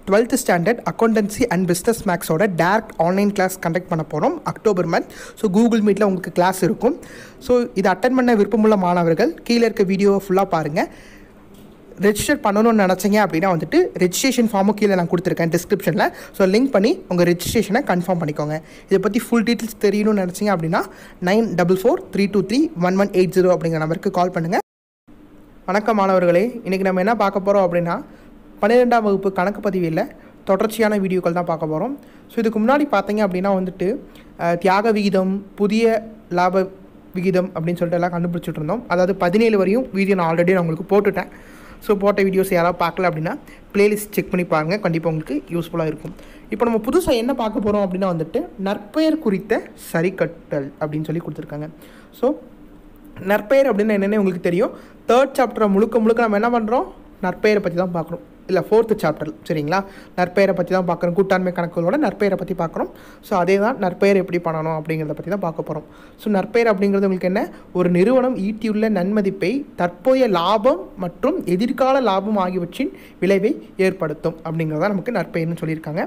twelfth standard accountancy and business மேக்ஸோட direct online class conduct பண்ண போகிறோம் அக்டோபர் மந்த் ஸோ கூகுள் மீட்டில் உங்களுக்கு கிளாஸ் இருக்கும் ஸோ இதை அட்டன் பண்ண விருப்பமுள்ள மாணவர்கள் கீழே இருக்க வீடியோவை ஃபுல்லாக பாருங்கள் ரெஜிஸ்டர் பண்ணணும்னு நினச்சிங்க அப்படின்னா வந்துட்டு ரெஜிஸ்ட்ரேஷன் ஃபார்மும் கீழே நான் கொடுத்துருக்கேன் டிஸ்கிரிப்ஷனில் ஸோ லிங்க் பண்ணி உங்கள் ரெஜிஸ்ட்ரேஷனை கன்ஃபார்ம் பண்ணிக்கோங்க இதை பற்றி ஃபுல் டீட்டெயில்ஸ் தெரியணும்னு நினச்சிங்க அப்படின்னா nine double four three two three one one eight zero அப்படிங்கிற நம்பருக்கு கால் பண்ணுங்கள் வணக்கம் மாணவர்களே இன்றைக்கி நம்ம என்ன பார்க்க போகிறோம் அப்படின்னா பன்னிரெண்டாம் வகுப்பு கணக்கு பதிவில் தொடர்ச்சியான வீடியோக்கள் தான் பார்க்க போகிறோம் ஸோ இதுக்கு முன்னாடி பார்த்தீங்க அப்படின்னா வந்துட்டு அஹ், தியாக விகிதம் புதிய லாப விகிதம் அப்படின்னு சொல்லிட்டு எல்லாம் கண்டுபிடிச்சிட்டு இருந்தோம் அதாவது பதினேழு வரையும் வீடியோ நான் ஆல்ரெடி நான் உங்களுக்கு போட்டுட்டேன் ஸோ போட்ட வீடியோஸ் யாராவது பார்க்கல அப்படின்னா பிளேலிஸ்ட் செக் பண்ணி பாருங்கள் கண்டிப்பாக உங்களுக்கு யூஸ்ஃபுல்லாக இருக்கும் இப்போ நம்ம புதுசாக என்ன பார்க்க போகிறோம் அப்படின்னா வந்துட்டு நற்பெயர் குறித்த சரிக்கட்டல் அப்படின்னு சொல்லி கொடுத்துருக்காங்க ஸோ நற்பெயர் அப்படின்னு என்னென்னு உங்களுக்கு தெரியும் தேர்ட் சாப்டரை முழுக்க முழுக்க நம்ம என்ன பண்ணுறோம் நற்பெயரை பற்றி தான் பார்க்குறோம் இல்லை ஃபோர்த்து சாப்டர் சரிங்களா நற்பெயரை பற்றி தான் பார்க்குறோம் கூட்டாண்மை கணக்குகளோட நற்பெயரை பற்றி பார்க்குறோம் ஸோ அதே தான் நற்பெயர் எப்படி பண்ணணும் அப்படிங்கிறத பற்றி தான் பார்க்க போகிறோம் ஸோ நற்பெயர் அப்படிங்கிறது உங்களுக்கு என்ன ஒரு நிறுவனம் ஈட்டியுள்ள நன்மதிப்பை தற்போதைய லாபம் மற்றும் எதிர்கால லாபம் ஆகியவற்றின் விளைவை ஏற்படுத்தும் அப்படிங்கிறத நமக்கு நற்பெயர்னு சொல்லியிருக்காங்க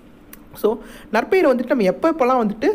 ஸோ நற்பெயரை வந்துட்டு நம்ம எப்போ எப்போல்லாம் வந்துட்டு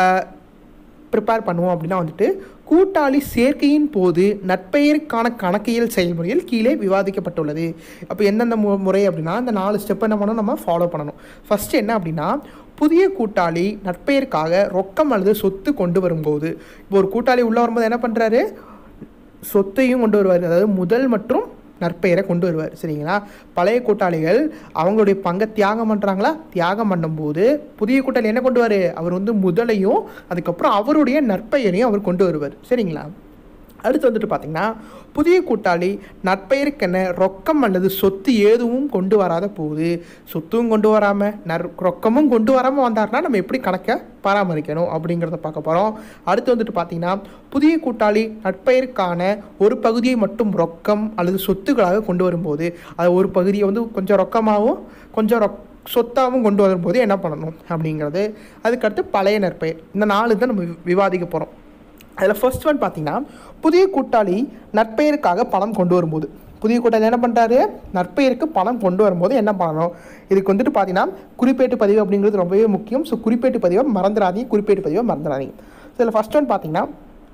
ப்ரிப்பேர் பண்ணுவோம் அப்படின்னா வந்துட்டு கூட்டாளி சேர்க்கையின் போது நற்பெயருக்கான கணக்கியல் செயல்முறையில் கீழே விவாதிக்கப்பட்டுள்ளது அப்போ எந்தெந்த மு முறை அப்படின்னா இந்த நாலு ஸ்டெப் என்ன பண்ணணும் நம்ம ஃபாலோ பண்ணணும் ஃபஸ்ட்டு என்ன அப்படின்னா புதிய கூட்டாளி நற்பெயருக்காக ரொக்கம் அல்லது சொத்து கொண்டு வரும்போது இப்போ ஒரு கூட்டாளி உள்ளே வரும்போது என்ன பண்ணுறாரு சொத்தையும் கொண்டு வருவார் அதாவது முதல் மற்றும் நற்பெயரை கொண்டு வருவார் சரிங்களா பழைய கூட்டாளிகள் அவங்களுடைய பங்கை தியாகம் பண்ணுறாங்களா தியாகம் பண்ணும்போது புதிய கூட்டாளி என்ன கொண்டு வருவார் அவர் வந்து முதலையும் அதுக்கப்புறம் அவருடைய நற்பெயரையும் அவர் கொண்டு வருவார் சரிங்களா அடுத்து வந்துட்டு பார்த்தீங்கன்னா புதிய கூட்டாளி நற்பெயருக்கென ரொக்கம் அல்லது சொத்து எதுவும் கொண்டு வராத போகுது சொத்தும் கொண்டு வராமல் நற் ரொக்கமும் கொண்டு வராமல் வந்தார்னா நம்ம எப்படி கணக்கை பராமரிக்கணும் அப்படிங்கிறத பார்க்க போகிறோம் அடுத்து வந்துட்டு பார்த்தீங்கன்னா புதிய கூட்டாளி நற்பெயருக்கான ஒரு பகுதியை மட்டும் ரொக்கம் அல்லது சொத்துக்களாக கொண்டு வரும்போது அது ஒரு பகுதியை வந்து கொஞ்சம் ரொக்கமாகவும் கொஞ்சம் ரொக் சொத்தாகவும் கொண்டு வரும்போது என்ன பண்ணணும் அப்படிங்கிறது அதுக்கடுத்து பழைய நற்பெயர் இந்த நாலு தான் நம்ம வி- விவாதிக்க போகிறோம் அதில் ஃபர்ஸ்ட் ஒன் பார்த்தீங்கன்னா புதிய கூட்டாளி நற்பெயருக்காக பணம் கொண்டு வரும்போது புதிய கூட்டாளி என்ன பண்ணுறாரு நற்பெயருக்கு பணம் கொண்டு வரும்போது என்ன பண்ணணும் இதுக்கு வந்துட்டு பார்த்தீங்கன்னா குறிப்பேட்டு பதிவு அப்படிங்கிறது ரொம்பவே முக்கியம் ஸோ குறிப்பேட்டு பதிவை மறந்துடாதீங்க குறிப்பேட்டு பதிவை மறந்துடாதீங்க ஸோ இதில் ஃபர்ஸ்ட் ஒன் பார்த்தீங்கன்னா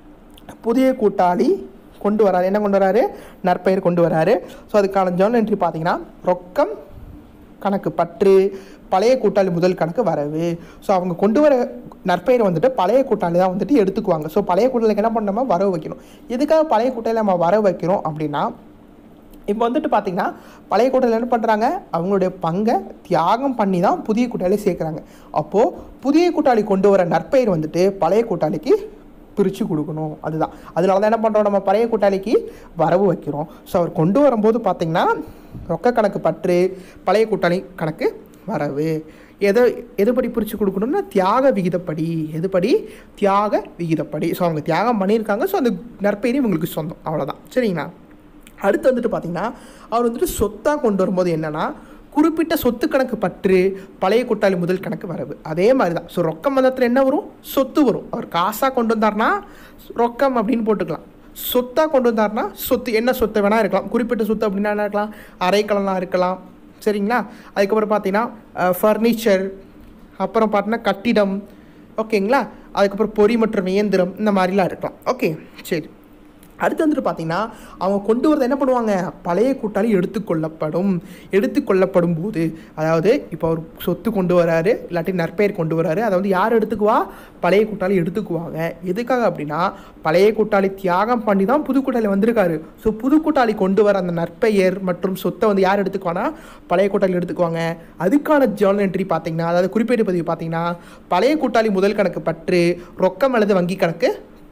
புதிய கூட்டாளி கொண்டு வராரு என்ன கொண்டு வராரு நற்பெயர் கொண்டு வராரு ஸோ அதுக்கான ஜேர்னல் என்ட்ரி பார்த்தீங்கன்னா ரொக்கம் கணக்கு பற்று பழைய கூட்டாளி முதல் கணக்கு வரவு ஸோ அவங்க கொண்டு வர நற்பெயரை வந்துட்டு பழைய கூட்டாளி தான் வந்துட்டு எடுத்துக்குவாங்க ஸோ பழைய கூட்டாளிக்கு என்ன பண்ண நம்ம வரவு வைக்கணும் எதுக்காக பழைய கூட்டாளி நம்ம வரவு வைக்கிறோம் அப்படின்னா இப்போ வந்துட்டு பார்த்தீங்கன்னா பழைய கூட்டாளி என்ன பண்ணுறாங்க அவங்களுடைய பங்கை தியாகம் பண்ணி தான் புதிய கூட்டாளி சேர்க்குறாங்க அப்போது புதிய கூட்டாளி கொண்டு வர நற்பெயர் வந்துட்டு பழைய கூட்டாளிக்கு பிரித்து கொடுக்கணும் அதுதான் அதனால தான் என்ன பண்ணுறோம் நம்ம பழைய கூட்டாளிக்கு வரவு வைக்கிறோம் ஸோ அவர் கொண்டு வரும்போது பார்த்தீங்கன்னா ரொக்க கணக்கு பற்று பழைய கூட்டாளி கணக்கு வரவு எதை எதுபடி பிரித்து கொடுக்கணும்னா தியாக விகிதப்படி எதுபடி தியாக விகிதப்படி ஸோ அவங்க தியாகம் பண்ணியிருக்காங்க ஸோ அந்த நற்பெயரி இவங்களுக்கு சொந்தம் அவ்வளோதான் சரிங்களா அடுத்து வந்துட்டு பார்த்தீங்கன்னா அவர் வந்துட்டு சொத்தாக கொண்டு வரும்போது என்னன்னா குறிப்பிட்ட சொத்து கணக்கு பற்று பழைய கூட்டாளி முதல் கணக்கு வரவு அதே மாதிரி தான் ஸோ ரொக்கம் மந்தத்தில் என்ன வரும் சொத்து வரும் அவர் காசாக கொண்டு வந்தார்னா ரொக்கம் அப்படின்னு போட்டுக்கலாம் சொத்தாக கொண்டு வந்தார்னா சொத்து என்ன சொத்து வேணால் இருக்கலாம் குறிப்பிட்ட சொத்து அப்படின்னா என்ன இருக்கலாம் அரைக்கலம்லாம் இருக்கலாம் சரிங்களா அதுக்கப்புறம் பார்த்தீங்கன்னா ஃபர்னிச்சர் அப்புறம் பார்த்தீங்கன்னா கட்டிடம் ஓகேங்களா அதுக்கப்புறம் பொறி மற்றும் இயந்திரம் இந்த மாதிரிலாம் இருக்கலாம் ஓகே சரி அடுத்து வந்துட்டு பார்த்தீங்கன்னா அவங்க கொண்டு வரதை என்ன பண்ணுவாங்க பழைய கூட்டாளி எடுத்துக்கொள்ளப்படும் எடுத்துக்கொள்ளப்படும் போது அதாவது இப்போ அவர் சொத்து கொண்டு வராரு இல்லாட்டி நற்பெயர் கொண்டு வராரு அதை வந்து யார் எடுத்துக்குவா பழைய கூட்டாளி எடுத்துக்குவாங்க எதுக்காக அப்படின்னா பழைய கூட்டாளி தியாகம் பண்ணி தான் புது கூட்டாளி வந்திருக்காரு ஸோ புது கூட்டாளி கொண்டு வர அந்த நற்பெயர் மற்றும் சொத்தை வந்து யார் எடுத்துக்குவானா பழைய கூட்டாளி எடுத்துக்குவாங்க அதுக்கான ஜேர்னல் என்ட்ரி பார்த்தீங்கன்னா அதாவது குறிப்பேட்டு பதிவு பார்த்தீங்கன்னா பழைய கூட்டாளி முதல் கணக்கு பற்று ரொக்கம் அல்லது வங்கி கணக்கு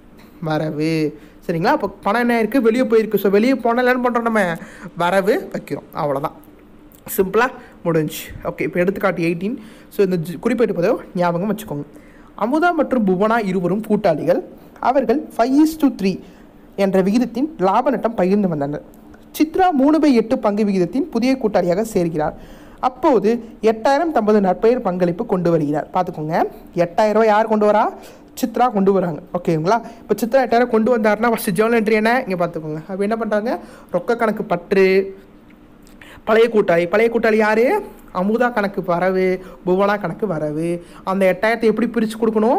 வரவு சரிங்களா அப்போ பணம் என்ன இருக்குது வெளியே போயிருக்கு ஸோ வெளியே போனால் என்ன பண்ணுறோம் நம்ம வரவு வைக்கிறோம் அவ்வளோதான் சிம்பிளாக முடிஞ்சு ஓகே இப்போ எடுத்துக்காட்டு எயிட்டீன் ஸோ இந்த ஜி- குறிப்பேட்டு பதிவு ஞாபகம் வச்சுக்கோங்க அமுதா மற்றும் புவனா இருவரும் கூட்டாளிகள் அவர்கள் ஃபைவ் இஸ் டு த்ரீ என்ற விகிதத்தின் லாப நட்டம் பகிர்ந்து வந்தனர் சித்ரா மூணு பை எட்டு பங்கு விகிதத்தின் புதிய கூட்டாளியாக சேர்கிறார் அப்போது எட்டாயிரம் தம்பது நற்பெயர் பங்களிப்பு கொண்டு வருகிறார் பார்த்துக்கோங்க எட்டாயிரம் ரூபாய் யார் கொண்டு வரா சித்ரா கொண்டு வராங்க ஓகேங்களா இப்போ சித்ரா எட்டாயிரம் கொண்டு வந்தாருன்னா ஃபஸ்ட்டு ஜேர்னல் என்ட்ரி என்ன இங்கே பார்த்துக்கோங்க அப்போ என்ன பண்ணுறாங்க ரொக்க கணக்கு பற்று பழைய கூட்டாளி பழைய கூட்டாளி யார் அமுதா கணக்கு வரவு புவனா கணக்கு வரவு அந்த எட்டாயிரத்தை எப்படி பிரித்து கொடுக்கணும்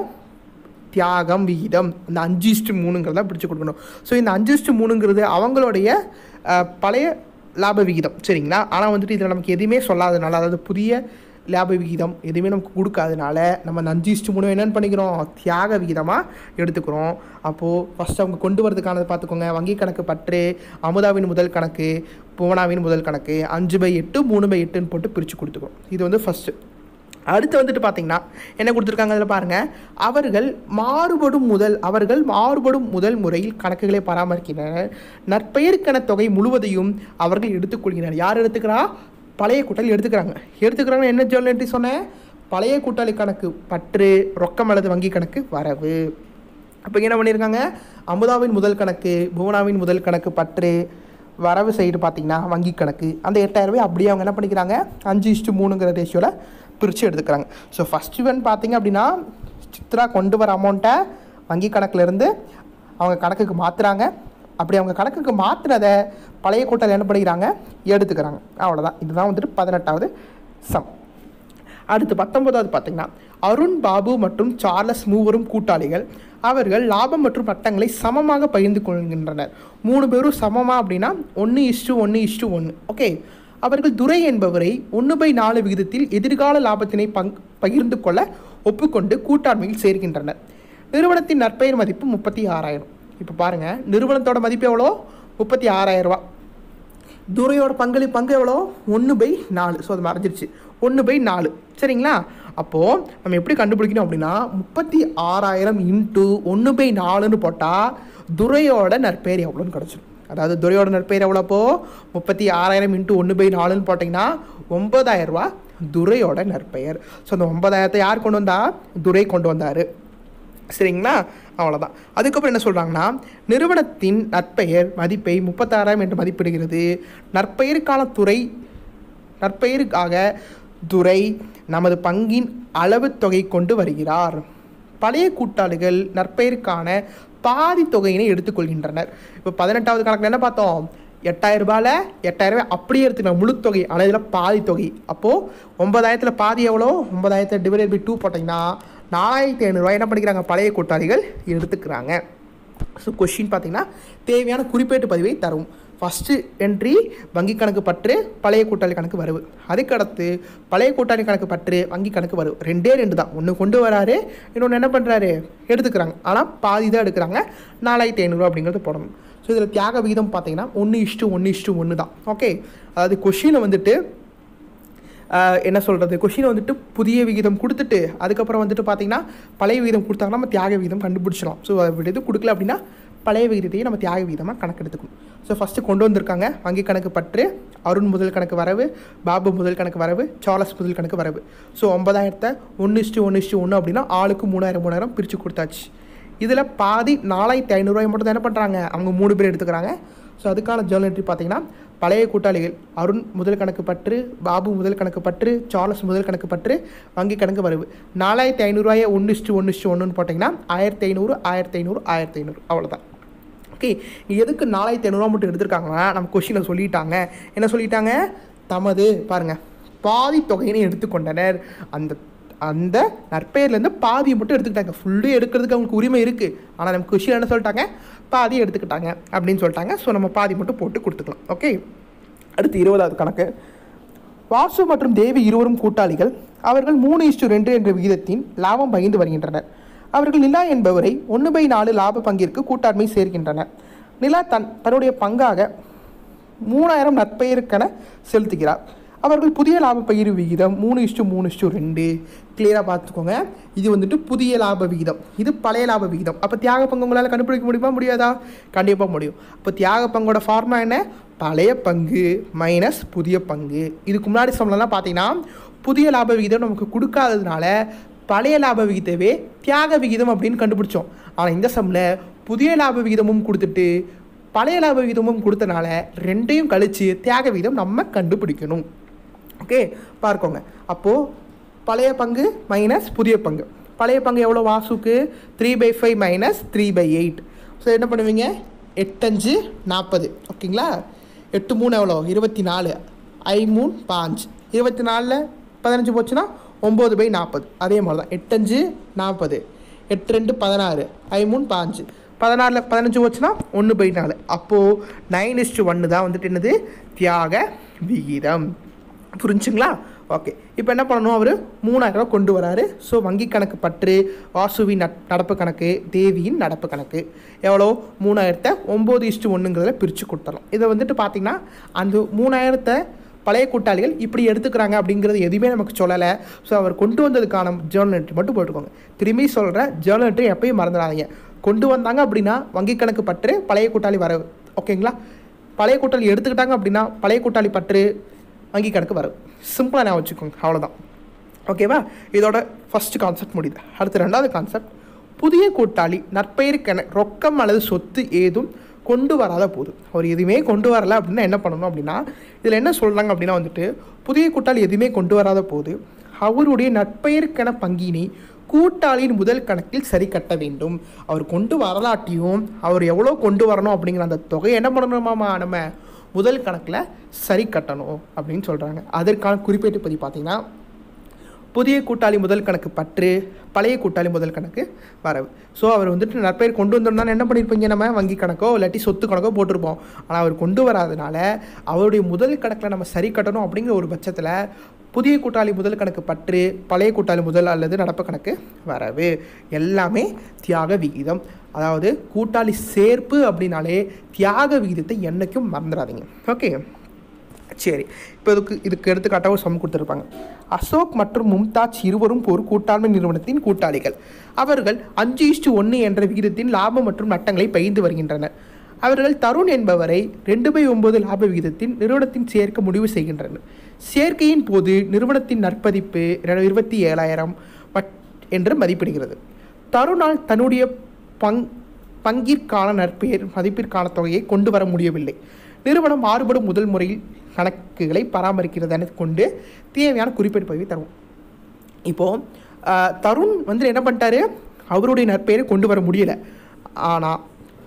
தியாகம் விகிதம் இந்த அஞ்சு இஸ்டு மூணுங்கிறத பிடிச்சு கொடுக்கணும் ஸோ இந்த அஞ்சு இஸ்டு மூணுங்கிறது அவங்களுடைய அஹ், பழைய லாப விகிதம் சரிங்களா ஆனால் வந்துட்டு இதில் நமக்கு எதுவுமே சொல்லாதனால அதாவது புதிய லாப விகிதம் எதுவுமே நமக்கு கொடுக்காதனால நம்ம இந்த அஞ்சு இஸ்டு மூணு என்னென்னு பண்ணிக்கிறோம் தியாக விகிதமாக எடுத்துக்கிறோம் அப்போது ஃபஸ்ட் அவங்க கொண்டு வரதுக்கானது பார்த்துக்கோங்க வங்கி கணக்கு பற்று அமுதாவின் முதல் கணக்கு புவனாவின் முதல் கணக்கு அஞ்சு பை எட்டு மூணு பை எட்டுன்னு போட்டு பிரித்து கொடுத்துக்கிறோம் இது வந்து ஃபஸ்ட்டு அடுத்து வந்துட்டு பார்த்தீங்கன்னா என்ன கொடுத்துருக்காங்க அதில் பாருங்கள் அவர்கள் மாறுபடும் முதல் அவர்கள் மாறுபடும் முதல் முறையில் கணக்குகளை பராமரிக்கின்றனர் நற்பெயருக்கான தொகை முழுவதையும் அவர்கள் எடுத்துக்கொள்கின்றனர் யார் எடுத்துக்கிறா பழைய கூட்டாளி எடுத்துக்கிறாங்க எடுத்துக்கிறாங்க என்ன ஜோல் என்ட்ரி சொன்னேன் பழைய கூட்டாளி கணக்கு பற்று ரொக்கம் அல்லது வங்கி கணக்கு வரவு அப்போ என்ன பண்ணியிருக்காங்க அமுதாவின் முதல் கணக்கு புவனாவின் முதல் கணக்கு பற்று வரவு சைடு பார்த்தீங்கன்னா வங்கி கணக்கு அந்த எட்டாயிரம் ரூபாய் அப்படியே அவங்க என்ன பண்ணிக்கிறாங்க அஞ்சு இஷ்டு மூணுங்கிற ரேஷியோவில் பிரித்து எடுத்துக்கிறாங்க ஸோ ஃபஸ்ட் இவன் பார்த்தீங்க அப்படின்னா சித்ரா கொண்டு வர அமௌண்ட்டை வங்கி கணக்குலேருந்து அவங்க கணக்குக்கு மாற்றுறாங்க அப்படி அவங்க கணக்குக்கு மாற்றினதை பழைய கூட்டல் என்ன பண்ணிக்கிறாங்க எடுத்துக்கிறாங்க அவ்வளோதான் இதுதான் வந்துட்டு பதினெட்டாவது சம் அடுத்து பத்தொன்பதாவது பார்த்தீங்கன்னா அருண் பாபு மற்றும் சார்லஸ் மூவரும் கூட்டாளிகள் அவர்கள் லாபம் மற்றும் பட்டங்களை சமமாக பகிர்ந்து கொள்கின்றனர் மூணு பேரும் சமமா அப்படின்னா ஒன்று இஷ்டு ஒன்று இஷ்டு ஒன்று ஓகே அவர்கள் துரை என்பவரை ஒன்று பை நாலு விகிதத்தில் எதிர்கால லாபத்தினை பங் பகிர்ந்து கொள்ள ஒப்புக்கொண்டு கூட்டாண்மையில் சேர்க்கின்றனர் நிறுவனத்தின் நற்பெயர் மதிப்பு முப்பத்தி ஆறாயிரம் இப்போ பாருங்கள் நிறுவனத்தோட மதிப்பு எவ்வளோ முப்பத்தி ஆறாயிரம் ரூபா துரையோட பங்களி பங்கு எவ்வளோ ஒன்று பை நாலு ஸோ அது மறைஞ்சிருச்சு ஒன்று பை நாலு சரிங்களா அப்போது நம்ம எப்படி கண்டுபிடிக்கணும் அப்படின்னா முப்பத்தி ஆறாயிரம் இன்ட்டு ஒன்று பை நாலுன்னு போட்டால் துரையோட நற்பெயர் எவ்வளோன்னு கிடச்சிடும் அதாவது துரையோட நற்பெயர் எவ்வளோப்போ முப்பத்தி ஆறாயிரம் இன்ட்டு ஒன்று பை நாலுன்னு போட்டிங்கன்னா ஒம்பதாயிரம் ரூபா துரையோட நற்பெயர் ஸோ அந்த ஒன்பதாயிரத்தை யார் கொண்டு வந்தா துரை கொண்டு வந்தார் சரிங்களா அவ்வளோதான் அதுக்கப்புறம் என்ன சொல்கிறாங்கன்னா நிறுவனத்தின் நற்பெயர் மதிப்பை முப்பத்தாறாயிரம் என்று மதிப்பிடுகிறது நற்பெயருக்கான துறை நற்பெயருக்காக துரை நமது பங்கின் அளவு தொகை கொண்டு வருகிறார் பழைய கூட்டாளிகள் நற்பெயருக்கான பாதி தொகையினை எடுத்துக்கொள்கின்றனர் இப்போ பதினெட்டாவது கணக்கில் என்ன பார்த்தோம் எட்டாயிரம் ரூபாயில் எட்டாயிரம் ரூபாய் அப்படியே எடுத்துக்கலாம் முழு தொகை ஆனால் இதில் பாதி தொகை அப்போது ஒன்பதாயிரத்தில் பாதி எவ்வளோ ஒன்பதாயிரத்தை டிவைடட் பை டூ போட்டிங்கன்னா நாலாயிரத்தி ஐநூறுரூவா என்ன பண்ணிக்கிறாங்க பழைய கூட்டாளிகள் எடுத்துக்கிறாங்க ஸோ கொஷின் பார்த்தீங்கன்னா தேவையான குறிப்பேட்டு பதிவை தரும் ஃபஸ்ட்டு என்ட்ரி வங்கி கணக்கு பற்று பழைய கூட்டாளி கணக்கு வரவு அதுக்கடுத்து பழைய கூட்டாளி கணக்கு பற்று வங்கி கணக்கு வரவு ரெண்டே ரெண்டு தான் ஒன்று கொண்டு வராரு இன்னொன்று என்ன பண்ணுறாரு எடுத்துக்கிறாங்க ஆனால் பாதி தான் எடுக்கிறாங்க நாலாயிரத்தி ஐநூறுரூவா அப்படிங்கிறது போடணும் ஸோ இதில் தியாக விகிதம் பார்த்தீங்கன்னா ஒன்று இஷ்டு ஒன்று இஷ்டு ஒன்று தான் ஓகே அதாவது கொஷினை வந்துட்டு ஆஹ் என்ன சொல்கிறது கொஷினை வந்துட்டு புதிய விகிதம் கொடுத்துட்டு அதுக்கப்புறம் வந்துட்டு பார்த்தீங்கன்னா பழைய விகிதம் கொடுத்தாங்கன்னா நம்ம தியாக விகிதம் கண்டுபிடிச்சிடலாம் ஸோ அப்படி இது கொடுக்கல அப்படின்னா பழைய விகிதத்தையே நம்ம தியாக விகிதமாக கணக்கெடுத்துக்கணும் ஸோ ஃபஸ்ட்டு கொண்டு வந்திருக்காங்க வங்கி கணக்கு பற்று அருண் முதல் கணக்கு வரவு பாபு முதல் கணக்கு வரவு சார்லஸ் முதல் கணக்கு வரவு ஸோ ஒன்பதாயிரத்தை ஒன்று இஷ்டு ஒன்று இஷ்டு ஒன்று அப்படின்னா ஆளுக்கு மூணாயிரம் மூணாயிரம் பிரித்து கொடுத்தாச்சு இதில் பாதி நாலாயிரத்தி ஐநூறுரூவாய் மட்டும் தான் என்ன பண்ணுறாங்க அவங்க மூணு பேர் எடுத்துக்கிறாங்க ஸோ அதுக்கான ஜேர்னல் என்ட்ரி பார்த்தீங்கன்னா பழைய கூட்டாளிகள் அருண் முதல் கணக்கு பற்று பாபு முதல் கணக்கு பற்று சார்லஸ் முதல் கணக்கு பற்று வங்கி கணக்கு வரவு நாலாயிரத்தி ஐநூறுரூவாயை ஒன்று இஷ்டு ஒன்று இஷ்டு ஒன்றுன்னு போட்டிங்கன்னா ஆயிரத்தி ஐநூறு ஆயிரத்தி ஐநூறு ஆயிரத்தி ஐநூறு அவ்வளோதான் ஓகே எதுக்கு நாலாயிரத்தி ஐநூறுரூவா மட்டும் எடுத்திருக்காங்கன்னா நம்ம கொஷினில் சொல்லிட்டாங்க என்ன சொல்லிட்டாங்க தமது பாருங்கள் பாதி தொகையினை எடுத்துக்கொண்டனர் அந்த அந்த நற்பெயர்லேருந்து பாதியை மட்டும் எடுத்துக்கிட்டாங்க ஃபுல்லு எடுக்கிறதுக்கு அவங்களுக்கு உரிமை இருக்குது ஆனால் நம்ம கொஷின் என்ன சொல்லிட்டாங்க பாதி எடுத்துக்கிட்டாங்க அப்படின்னு சொல்லிட்டாங்க ஸோ நம்ம பாதி மட்டும் போட்டு கொடுத்துக்கலாம் ஓகே அடுத்து இருபதாவது கணக்கு வாசு மற்றும் தேவி இருவரும் கூட்டாளிகள் அவர்கள் மூணு இஷ்டு ரெண்டு என்ற விகிதத்தின் லாபம் பகிர்ந்து வருகின்றனர் அவர்கள் நிலா என்பவரை ஒன்று பை நாலு லாப பங்கிற்கு கூட்டாண்மை சேர்க்கின்றனர் நிலா தன் தன்னுடைய பங்காக மூணாயிரம் நற்பெயருக்கென செலுத்துகிறார் அவர்கள் புதிய லாப பகிர்வு விகிதம் மூணு இஷ்டு மூணு இஷ்டு ரெண்டு கிளியராக பார்த்துக்கோங்க இது வந்துட்டு புதிய லாப விகிதம் இது பழைய லாப விகிதம் அப்போ தியாக பங்கு உங்களால் கண்டுபிடிக்க முடியுமா முடியாதா கண்டிப்பாக முடியும் அப்போ தியாக பங்கோட ஃபார்முலா என்ன பழைய பங்கு மைனஸ் புதிய பங்கு இதுக்கு முன்னாடி சொல்லலாம் பார்த்தீங்கன்னா புதிய லாப விகிதம் நமக்கு கொடுக்காததுனால பழைய லாப விகிதவே தியாக விகிதம் அப்படின்னு கண்டுபிடிச்சோம் ஆனால் இந்த சம்மில் புதிய லாப விகிதமும் கொடுத்துட்டு பழைய லாப விகிதமும் கொடுத்தனால ரெண்டையும் கழித்து தியாக விகிதம் நம்ம கண்டுபிடிக்கணும் ஓகே பார்க்கோங்க அப்போது பழைய பங்கு மைனஸ் புதிய பங்கு பழைய பங்கு எவ்வளோ வாசுக்கு three by five minus three by eight so என்ன பண்ணுவீங்க எட்டஞ்சு நாற்பது ஓகேங்களா எட்டு மூணு எவ்வளோ இருபத்தி நாலு ஐ மூணு பாஞ்சு இருபத்தி நாலில் பதினஞ்சு போச்சுன்னா ஒம்பது பை நாற்பது அதே மாதிரி தான் எட்டஞ்சு நாற்பது எட்டு ரெண்டு பதினாறு ஐ மூணு பாஞ்சு பதினாறில் பதினஞ்சு போச்சுன்னா ஒன்று பை நாலு அப்போது நைன் இஸ்டு ஒன்று தான் வந்துட்டு என்னது தியாக விகிதம் புரிஞ்சுங்களா ஓகே இப்போ என்ன பண்ணணும் அவர் மூணாயிரம் ரூபாய் கொண்டு வராரு ஸோ வங்கி கணக்கு பற்று வாசுவின் நட் நடப்பு கணக்கு தேவியின் நடப்பு கணக்கு எவ்வளோ மூணாயிரத்தை ஒம்பது இஸ்டு ஒன்றுங்கிறத பிரித்து கொடுத்துடலாம் இதை வந்துட்டு பார்த்திங்கன்னா அந்த மூணாயிரத்தை பழைய கூட்டாளிகள் இப்படி எடுத்துக்கிறாங்க அப்படிங்கிறது எதுவுமே நமக்கு சொல்லலை ஸோ அவர் கொண்டு வந்ததுக்கான ஜேர்னல் என்ட்ரி மட்டும் போட்டுக்கோங்க திரும்பி சொல்கிறேன் ஜேர்னல் என்ட்ரி எப்பயும் மறந்துடாதீங்க கொண்டு வந்தாங்க அப்படின்னா வங்கி கணக்கு பற்று பழைய கூட்டாளி வரவு ஓகேங்களா பழைய கூட்டாளி எடுத்துக்கிட்டாங்க அப்படின்னா பழைய கூட்டாளி பற்று வங்கி கணக்கு வரவு சிம்பிளாக நான் வச்சுக்கோங்க அவ்வளோதான் ஓகேவா இதோட ஃபஸ்ட்டு கான்செப்ட் முடியுது அடுத்து ரெண்டாவது கான்செப்ட் புதிய கூட்டாளி நற்பெயருக்கென ரொக்கம் அல்லது சொத்து ஏதும் கொண்டு வராத போது அவர் எதுவுமே கொண்டு வரல அப்படின்னா என்ன பண்ணணும் அப்படின்னா இதில் என்ன சொல்கிறாங்க அப்படின்னா வந்துட்டு புதிய கூட்டாளி எதுவுமே கொண்டு வராத போது அவருடைய நற்பெயருக்கென பங்கினை கூட்டாளியின் முதல் கணக்கில் சரி கட்ட வேண்டும் அவர் கொண்டு வரலாட்டியும் அவர் எவ்வளோ கொண்டு வரணும் அப்படிங்கிற அந்த தொகையை என்ன பண்ணணுமாமா நம்ம முதல் கணக்கில் சரி கட்டணும் அப்படின்னு சொல்கிறாங்க அதற்கான குறிப்பேட்டு பற்றி பார்த்தீங்கன்னா புதிய கூட்டாளி முதல் கணக்கு பற்று பழைய கூட்டாளி முதல் கணக்கு வரவு ஸோ அவர் வந்துட்டு நற்பெயர் கொண்டு வந்திருந்தாலும் என்ன பண்ணியிருப்பீங்க நம்ம வங்கி கணக்கோ இல்லாட்டி சொத்து கணக்கோ போட்டிருப்போம் ஆனால் அவர் கொண்டு வராதனால அவருடைய முதல் கணக்கில் நம்ம சரி கட்டணும் அப்படிங்கிற ஒரு பட்சத்தில் புதிய கூட்டாளி முதல் கணக்கு பற்று பழைய கூட்டாளி முதல் அல்லது நடப்பு கணக்கு வரவு எல்லாமே தியாக விகிதம் அதாவது கூட்டாளி சேர்ப்பு அப்படின்னாலே தியாக விகிதத்தை என்றைக்கும் மறந்துடாதீங்க ஓகே சரி இப்போ இதுக்கு இதுக்கு எடுத்துக்காட்டாக ஒரு சம் கொடுத்துருப்பாங்க அசோக் மற்றும் மும்தாஜ் இருவரும் ஒரு கூட்டாண்மை நிறுவனத்தின் கூட்டாளிகள் அவர்கள் அஞ்சு இஷ்டு ஒன்று என்ற விகிதத்தின் லாபம் மற்றும் நட்டங்களை பகிர்ந்து வருகின்றனர் அவர்கள் தருண் என்பவரை ரெண்டு பை ஒன்பது லாப விகிதத்தின் நிறுவனத்தின் சேர்க்க முடிவு செய்கின்றனர் சேர்க்கையின் போது நிறுவனத்தின் நற்பதிப்பு இருபத்தி ஏழாயிரம் என்று மதிப்பிடுகிறது தருணால் தன்னுடைய பங் பங்கிற்கான நற்பெயர் மதிப்பிற்கான தொகையை கொண்டு வர முடியவில்லை நிறுவனம் மாறுபடும் முதல் முறையில் கணக்குகளை பராமரிக்கிறதென கொண்டு தேவையான குறிப்பேடு பதிவை தருவோம் இப்போது தருண் வந்து என்ன பண்ணிட்டாரு அவருடைய நற்பெயரை கொண்டு வர முடியலை ஆனால்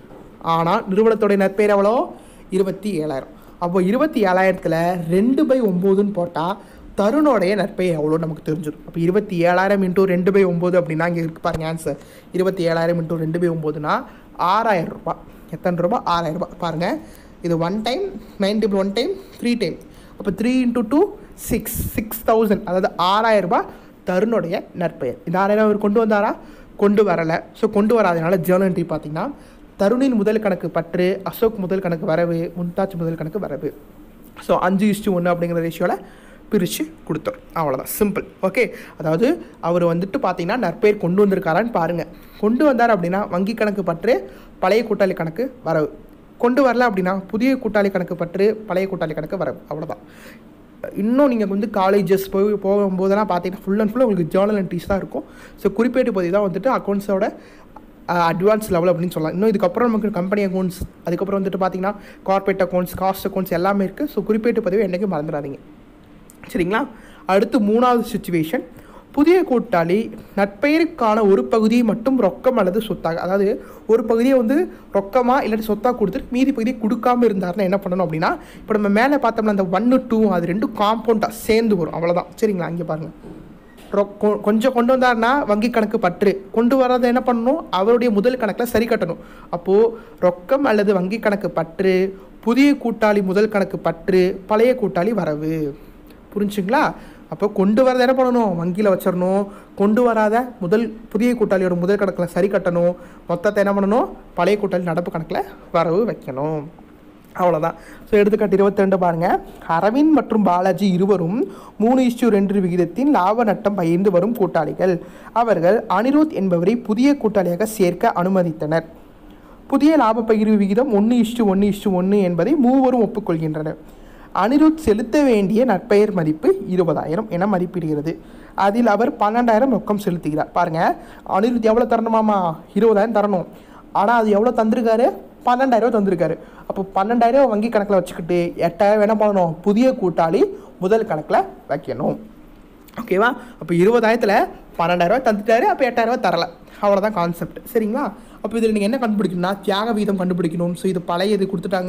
ஆனால் நிறுவனத்தோடைய நற்பெயர் எவ்வளோ இருபத்தி ஏழாயிரம் அப்போ இருபத்தி ஏழாயிரத்தில் ரெண்டு பை ஒம்போதுன்னு போட்டால் தருணோடைய நற்பெயர் எவ்வளோ நமக்கு தெரிஞ்சிடும் அப்போ இருபத்தி ஏழாயிரம் இன்ட்டு ரெண்டு பை ஒம்பது அப்படின்னா இங்கே இருக்கு பாருங்க ஆன்சர் இருபத்தி ஏழாயிரம் இன்ட்டு ரெண்டு பை ஒம்போதுனா ஆறாயிரம் ரூபாய் எத்தனை ரூபாய் ஆறாயிரம் ரூபாய் பாருங்கள் இது one time nine table one time three time அப்போ three into two six six thousand அதாவது ஆறாயிரம் ரூபாய் தருணுடைய நற்பெயர் இந்த ஆறாயிரம் அவர் கொண்டு வந்தாரா கொண்டு வரலை ஸோ கொண்டு வராதனால ஜேர்னல் என்ட்ரி பார்த்தீங்கன்னா தருணின் முதல் கணக்கு பற்று அசோக் முதல் கணக்கு வரவு மும்தாஜ் முதல் கணக்கு வரவு ஸோ அஞ்சு இஸ்டு ஒன்று அப்படிங்கிற ரேஷியோவில் பிரித்து கொடுத்தோம் அவ்வளோதான் சிம்பிள் ஓகே அதாவது அவர் வந்துட்டு பார்த்தீங்கன்னா நற்பெயர் கொண்டு வந்திருக்காரான்னு பாருங்கள் கொண்டு வந்தார் அப்படின்னா வங்கி கணக்கு பற்று பழைய கூட்டாளி கணக்கு வரவு கொண்டு வரல அப்படின்னா புதிய கூட்டாளி கணக்கு பற்று பழைய கூட்டாளி கணக்கு வரவு அவ்வளோதான் இன்னும் நீங்கள் வந்து காலேஜஸ் போய் போகும்போதெல்லாம் பார்த்தீங்கன்னா ஃபுல் அண்ட் ஃபுல்லாக உங்களுக்கு ஜேர்னல் என்ட்ரிஸ் தான் இருக்கும் ஸோ குறிப்பேட்டு பற்றி தான் வந்துட்டு அக்கௌண்ட்ஸோட அட்வான்ஸ் லெவல் அப்படின்னு சொல்லலாம் இன்னும் இதுக்கப்புறம் நமக்கு கம்பெனி அக்கௌண்ட்ஸ் அதுக்கப்புறம் வந்துட்டு பார்த்தீங்கன்னா கார்பரேட் அக்கௌண்ட்ஸ் காஸ்ட் அக்கௌண்ட்ஸ் எல்லாமே இருக்குது ஸோ குறிப்பேட்டு பதிவு என்றைக்கும் மறந்துடாதீங்க சரிங்களா அடுத்து மூணாவது சுச்சுவேஷன் புதிய கூட்டாளி நட்பெயருக்கான ஒரு பகுதியை மட்டும் ரொக்கம் அல்லது சொத்தாக அதாவது ஒரு பகுதியை வந்து ரொக்கமாக இல்லாட்டி சொத்தாக கொடுத்துட்டு மீதி பகுதியை கொடுக்காம இருந்தாருன்னா என்ன பண்ணணும் அப்படின்னா இப்போ நம்ம மேலே பார்த்தோம்னா அந்த ஒன்று டூ அது ரெண்டும் காம்பவுண்டாக சேர்ந்து வரும் அவ்வளோதான் சரிங்களா அங்கே பாருங்கள் ரொ கொ- கொஞ்சம் கொண்டு வந்தாருன்னா வங்கி கணக்கு பற்று கொண்டு வராத என்ன பண்ணணும் அவருடைய முதல் கணக்கில் சரி கட்டணும் அப்போது ரொக்கம் அல்லது வங்கி கணக்கு பற்று புதிய கூட்டாளி முதல் கணக்கு பற்று பழைய கூட்டாளி வரவு புரிஞ்சுங்களா அப்போ கொண்டு வரதை என்ன பண்ணணும் வங்கியில் வச்சிடணும் கொண்டு வராத முதல் புதிய கூட்டாளியோட முதல் கணக்கில் சரி கட்டணும் மொத்தத்தை என்ன பண்ணணும் பழைய கூட்டாளி நடப்பு கணக்கில் வரவு வைக்கணும் அவ்வளோதான் ஸோ எடுத்துக்காட்டு இருபத்தி ரெண்டு பாருங்கள் அரவிந்த் மற்றும் பாலாஜி இருவரும் மூணு இஷ்டு ரெண்டு விகிதத்தின் லாப நட்டம் பகிர்ந்து வரும் கூட்டாளிகள் அவர்கள் அனிருத் என்பவரை புதிய கூட்டாளியாக சேர்க்க அனுமதித்தனர் புதிய லாப பகிர்வு விகிதம் ஒன்று இஷ்டு ஒன்று இஷ்டு ஒன்று என்பதை மூவரும் ஒப்புக்கொள்கின்றனர் அனிருத் செலுத்த வேண்டிய நற்பெயர் மதிப்பு இருபதாயிரம் என மதிப்பிடுகிறது அதில் அவர் பன்னெண்டாயிரம் ரொக்கம் செலுத்துகிறார் பாருங்க அனிருத் எவ்வளோ தரணுமாமா இருபதாயிரம் தரணும் ஆனால் அது எவ்வளோ தந்திருக்காரு பன்னெண்டாயிரம் தந்திருக்காரு அப்போ பன்னெண்டாயிரம் வங்கி கணக்கில் வச்சுக்கிட்டு எட்டாயிரம் என்ன பண்ணணும் புதிய கூட்டாளி முதல் கணக்கில் வைக்கணும் ஓகேவா அப்போ இருபதாயிரத்தில் பன்னெண்டாயிரரூவா தந்துட்டாரு அப்போ எட்டாயிரரூவா தரல அவ்வளோதான் கான்செப்ட் சரிங்களா அப்போ இதில் நீங்கள் என்ன கண்டுபிடிக்கணும்னா தியாக வீதம் கண்டுபிடிக்கணும் ஸோ இது பழைய இது கொடுத்துட்டாங்க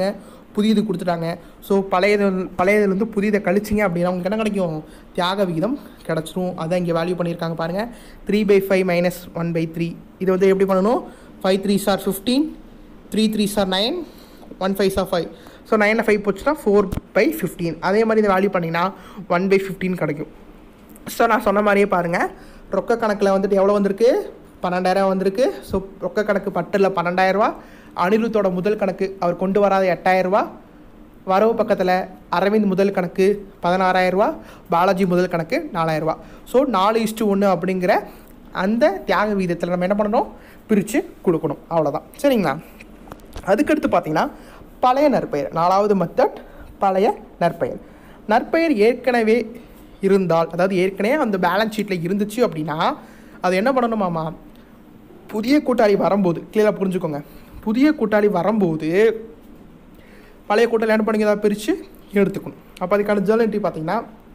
புதியது கொடுத்துட்டாங்க ஸோ பழையது பழையதுலேருந்து புதியதை கழிச்சிங்க அப்படின்னா உங்களுக்கு என்ன கிடைக்கும் தியாக விகிதம் கிடச்சிரும் அதான் இங்கே வேல்யூ பண்ணியிருக்காங்க பாருங்கள் three by five minus one by three இது வந்து எப்படி பண்ணணும் five three sir fifteen three three sir nine one five sir five so நைனில் ஃபைவ் போச்சுன்னா ஃபோர் பை ஃபிஃப்டீன் அதே மாதிரி இந்த வேல்யூ பண்ணிங்கன்னா ஒன் பை ஃபிஃப்டீன் கிடைக்கும் ஸோ நான் சொன்ன மாதிரியே பாருங்கள் ரொக்க கணக்கில் வந்துட்டு எவ்வளோ வந்திருக்கு பன்னெண்டாயிரம் வந்திருக்கு ஸோ ரொக்க கணக்கு பட்டில் பன்னெண்டாயிரரூவா அனிருத்தோட முதல் கணக்கு அவர் கொண்டு வராத எட்டாயிரரூவா வரவு பக்கத்தில் அரவிந்த் முதல் கணக்கு பதினாறாயிரரூவா பாலாஜி முதல் கணக்கு நாலாயிரரூவா ஸோ நாலு இஸ்டு ஒன்று அப்படிங்கிற அந்த தியாக விகிதத்தில் நம்ம என்ன பண்ணணும் பிரித்து கொடுக்கணும் அவ்வளோதான் சரிங்களா அதுக்கடுத்து பார்த்தீங்கன்னா பழைய நற்பெயர் நாலாவது மெத்தட் பழைய நற்பெயர் நற்பெயர் ஏற்கனவே இருந்தால் அதாவது ஏற்கனவே அந்த பேலன்ஸ் ஷீட்டில் இருந்துச்சு அப்படின்னா அது என்ன பண்ணணுமாமா புதிய கூட்டாளி வரும்போது கிளியராக புரிஞ்சுக்கோங்க புதிய கூட்டாளி வரும்போது பழைய கூட்டாளி என்ன பண்ணுங்க ஏதாவது பிரித்து எடுத்துக்கணும் அப்போ அதுக்கான ஜேர்னல் என்ட்ரி பார்த்தீங்கன்னா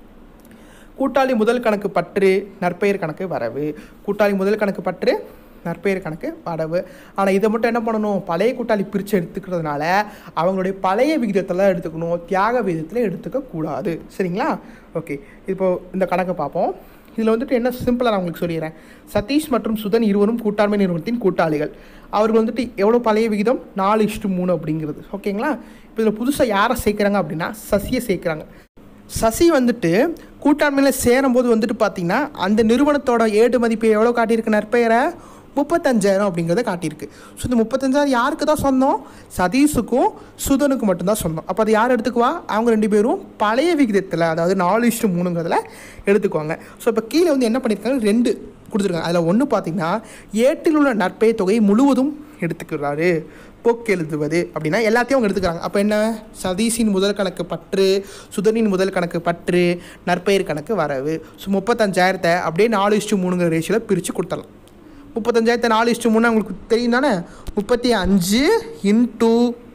கூட்டாளி முதல் கணக்கு பற்று நற்பெயர் கணக்கு வரவு கூட்டாளி முதல் கணக்கு பற்று நற்பெயர் கணக்கு வரவு ஆனால் இதை மட்டும் என்ன பண்ணணும் பழைய கூட்டாளி பிரித்து எடுத்துக்கிறதுனால அவங்களுடைய பழைய விகிதத்தில் எடுத்துக்கணும் தியாக விகிதத்தில் எடுத்துக்கக்கூடாது சரிங்களா ஓகே இப்போ இந்த கணக்கை பார்ப்போம் இதில் வந்துட்டு என்ன சிம்பிளாக நான் உங்களுக்கு சொல்லிடுறேன் சதீஷ் மற்றும் சுதன் இருவரும் கூட்டாண்மை நிறுவனத்தின் கூட்டாளிகள் அவர்கள் வந்துட்டு எவ்வளோ பழைய விகிதம் நாலு இஷ்டு மூணு அப்படிங்கிறது ஓகேங்களா இப்போ இதில் புதுசாக யாரை சேர்க்குறாங்க அப்படின்னா சசியை சேர்க்குறாங்க சசி வந்துட்டு கூட்டாண்மையில் சேரும்போது வந்துட்டு பார்த்தீங்கன்னா அந்த நிறுவனத்தோட ஏடு மதிப்பு எவ்வளோ காட்டியிருக்கு நற்பெயரை முப்பத்தஞ்சாயிரம் அப்படிங்கிறத காட்டியிருக்கு ஸோ இந்த முப்பத்தஞ்சாயிரம் யாருக்கு தான் சொந்தம் சதீஷுக்கும் சுதனுக்கும் மட்டும்தான் சொந்தம் அப்போ அது யார் எடுத்துக்குவா அவங்க ரெண்டு பேரும் பழைய விகிதத்தில் அதாவது நாலு இஷ்டு மூணுங்கிறதுல எடுத்துக்குவாங்க ஸோ இப்போ கீழே வந்து என்ன பண்ணியிருக்காங்க ரெண்டு கொடுத்துருக்காங்க அதில் ஒன்று பார்த்தீங்கன்னா ஏட்டில் உள்ள நற்பெயர் தொகை முழுவதும் எடுத்துக்கிறாரு போக்கு எழுதுவது அப்படின்னா எல்லாத்தையும் அவங்க எடுத்துக்கிறாங்க அப்போ என்ன சதீஷின் முதல் கணக்கு பற்று சுதனின் முதல் கணக்கு பற்று நற்பெயர் கணக்கு வரவு ஸோ முப்பத்தஞ்சாயிரத்தை அப்படியே நாலு இஷ்டு மூணுங்கிற ரேஷியோவில் பிரித்து கொடுத்துடலாம் முப்பத்தஞ்சாயிரத்தை நாலு இஷ்டு மூணு உங்களுக்கு தெரியும் தானே முப்பத்தி அஞ்சு இன்டூ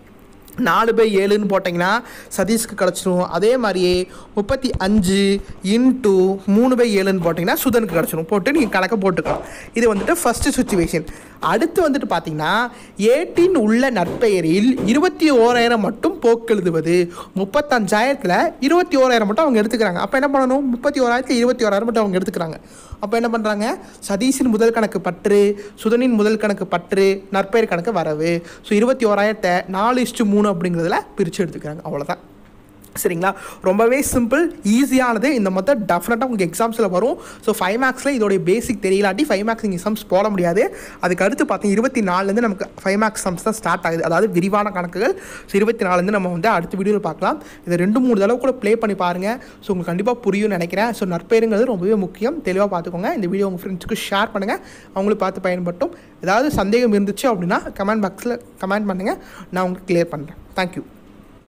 நாலு பை ஏழுன்னு போட்டிங்கன்னா சதீஷ்க்கு கிடச்சிரும் அதே மாதிரியே முப்பத்தி அஞ்சு இன்டூ மூணு பை ஏழுன்னு போட்டிங்கன்னா சுதனுக்கு கிடச்சிரும் போட்டு நீங்கள் கணக்கை போட்டுக்கலாம் இது வந்துட்டு ஃபஸ்ட்டு சுச்சுவேஷன் அடுத்து வந்துட்டு பார்த்தீங்கன்னா ஏட்டின் உள்ள நற்பெயரில் இருபத்தி ஓராயிரம் மட்டும் போக்கெழுதுவது முப்பத்தஞ்சாயிரத்தில் இருபத்தி ஓராயிரம் மட்டும் அவங்க எடுத்துக்கிறாங்க அப்போ என்ன பண்ணணும் முப்பத்தி ஓராயிரத்தில் இருபத்தி ஓராயிரம் மட்டும் அவங்க எடுத்துக்கிறாங்க அப்போ என்ன பண்ணுறாங்க சதீஷின் முதல் கணக்கு பற்று சுதனின் முதல் கணக்கு பற்று நற்பெயர் கணக்கு வரவு ஸோ இருபத்தி ஓராயிரத்தை நாலு இஷ்டு மூணு அப்படிங்கிறதுல பிரித்து எடுத்துக்கிறாங்க அவ்வளோதான் சரிங்களா ரொம்பவே சிம்பிள் ஈஸியானது இந்த மொத்தம் டெஃபினட்டாக உங்களுக்கு எக்ஸாம்ஸில் வரும் ஸோ ஃபைவ் மேக்ஸில் இதோடைய பேசிக் தெரியலாட்டி ஃபைவ் மேக்ஸ் நீங்கள் சம்ஸ் போட முடியாது அதுக்கு அடுத்து பார்த்தீங்கன்னா இருபத்தி நாலுலேருந்து நமக்கு ஃபைவ் மேக்ஸ் சம்ஸ் தான் ஸ்டார்ட் ஆகுது அதாவது விரிவான கணக்குகள் ஸோ இருபத்தி நாலுலேருந்து நம்ம வந்து அடுத்த வீடியோவில் பார்க்கலாம் இதை ரெண்டு மூணு தடவை கூட ப்ளே பண்ணி பாருங்கள் ஸோ உங்களுக்கு கண்டிப்பாக புரியும்னு நினைக்கிறேன் ஸோ நற்பெயருங்கிறது ரொம்பவே முக்கியம் தெளிவாக பார்த்துக்கோங்க இந்த வீடியோ உங்கள் ஃப்ரெண்ட்ஸுக்கு ஷேர் பண்ணுங்கள் அவங்களுக்கு பார்த்து பயன்பட்டும் ஏதாவது சந்தேகம் இருந்துச்சு அப்படின்னா கமெண்ட் பாக்ஸில் கமெண்ட் பண்ணுங்கள் நான் உங்களுக்கு கிளியர் பண்ணுறேன் தேங்க்யூ